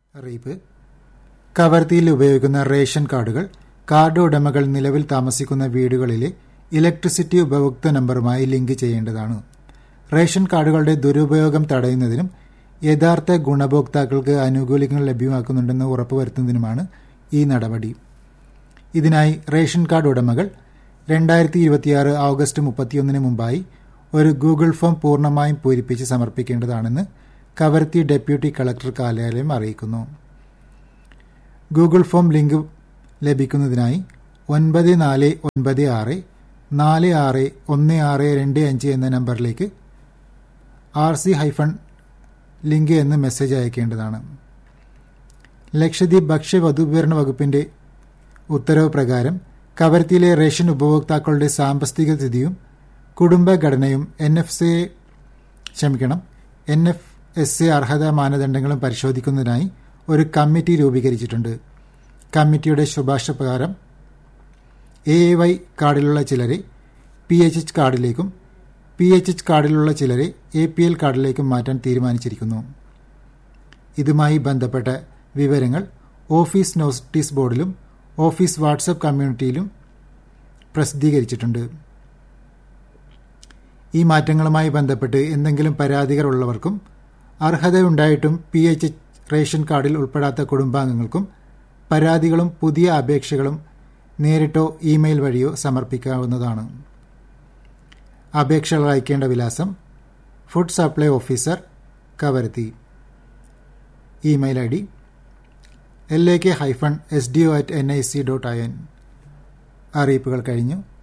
അറിയിപ്പ് കവർത്തിയിൽ ഉപയോഗിക്കുന്ന റേഷൻ കാർഡുകൾ കാർഡ് ഉടമകൾ നിലവിൽ താമസിക്കുന്ന വീടുകളിലെ ഇലക്ട്രിസിറ്റി ഉപഭോക്തൃ നമ്പറുമായി ലിങ്ക് ചെയ്യേണ്ടതാണ് റേഷൻ കാർഡുകളുടെ ദുരുപയോഗം തടയുന്നതിനും യഥാർത്ഥ ഗുണഭോക്താക്കൾക്ക് ആനുകൂല്യങ്ങൾ ലഭ്യമാക്കുന്നുണ്ടെന്ന് ഉറപ്പുവരുത്തുന്നതിനുമാണ് ഈ നടപടി ഇതിനായി റേഷൻ കാർഡ് ഉടമകൾ രണ്ടായിരത്തി ഇരുപത്തിയാറ് ഓഗസ്റ്റ് മുപ്പത്തിയൊന്നിന് മുമ്പായി ഒരു ഗൂഗിൾ ഫോം പൂർണ്ണമായും പൂരിപ്പിച്ച് സമർപ്പിക്കേണ്ടതാണെന്ന് കവർത്തി ഡെപ്യൂട്ടി കളക്ടർ കാര്യാലയം അറിയിക്കുന്നു ഗൂഗിൾ ഫോം ലിങ്ക് ലഭിക്കുന്നതിനായി ഒൻപത് നാല് ഒൻപത് ആറ് നാല് ആറ് ഒന്ന് ആറ് രണ്ട് അഞ്ച് എന്ന നമ്പറിലേക്ക് ആർ സി ഹൈഫൺ ലിങ്ക് എന്ന് മെസ്സേജ് അയക്കേണ്ടതാണ് ലക്ഷദ്വീപ് ഭക്ഷ്യ വധുവിതരണ വകുപ്പിന്റെ ഉത്തരവ് പ്രകാരം കവർത്തിയിലെ റേഷൻ ഉപഭോക്താക്കളുടെ സാമ്പത്തിക സ്ഥിതിയും കുടുംബഘടനയും എൻ എഫ് സി ക്ഷമിക്കണം എൻ എഫ് എസ് എ അർഹതാ മാനദണ്ഡങ്ങളും പരിശോധിക്കുന്നതിനായി ഒരു കമ്മിറ്റി രൂപീകരിച്ചിട്ടുണ്ട് കമ്മിറ്റിയുടെ ശുപാർശ പ്രകാരം എ എ വൈ കാർഡിലുള്ള ചിലരെ പി എച്ച് എച്ച് കാർഡിലേക്കും പി എച്ച് എച്ച് കാർഡിലുള്ള ചിലരെ എ പി എൽ കാർഡിലേക്കും മാറ്റാൻ തീരുമാനിച്ചിരിക്കുന്നു ഇതുമായി ബന്ധപ്പെട്ട വിവരങ്ങൾ ഓഫീസ് നോട്ടീസ് ബോർഡിലും ഓഫീസ് വാട്സപ്പ് കമ്മ്യൂണിറ്റിയിലും പ്രസിദ്ധീകരിച്ചിട്ടുണ്ട് ഈ മാറ്റങ്ങളുമായി ബന്ധപ്പെട്ട് എന്തെങ്കിലും പരാതികൾ ഉള്ളവർക്കും അർഹതയുണ്ടായിട്ടും പി എച്ച് റേഷൻ കാർഡിൽ ഉൾപ്പെടാത്ത കുടുംബാംഗങ്ങൾക്കും പരാതികളും പുതിയ അപേക്ഷകളും നേരിട്ടോ ഇമെയിൽ വഴിയോ സമർപ്പിക്കാവുന്നതാണ് അപേക്ഷകൾ അയക്കേണ്ട വിലാസം food supply officer Kavaratti email I D L A K hyphen S D O at N I C dot I N അറിയിപ്പുകൾ കഴിഞ്ഞു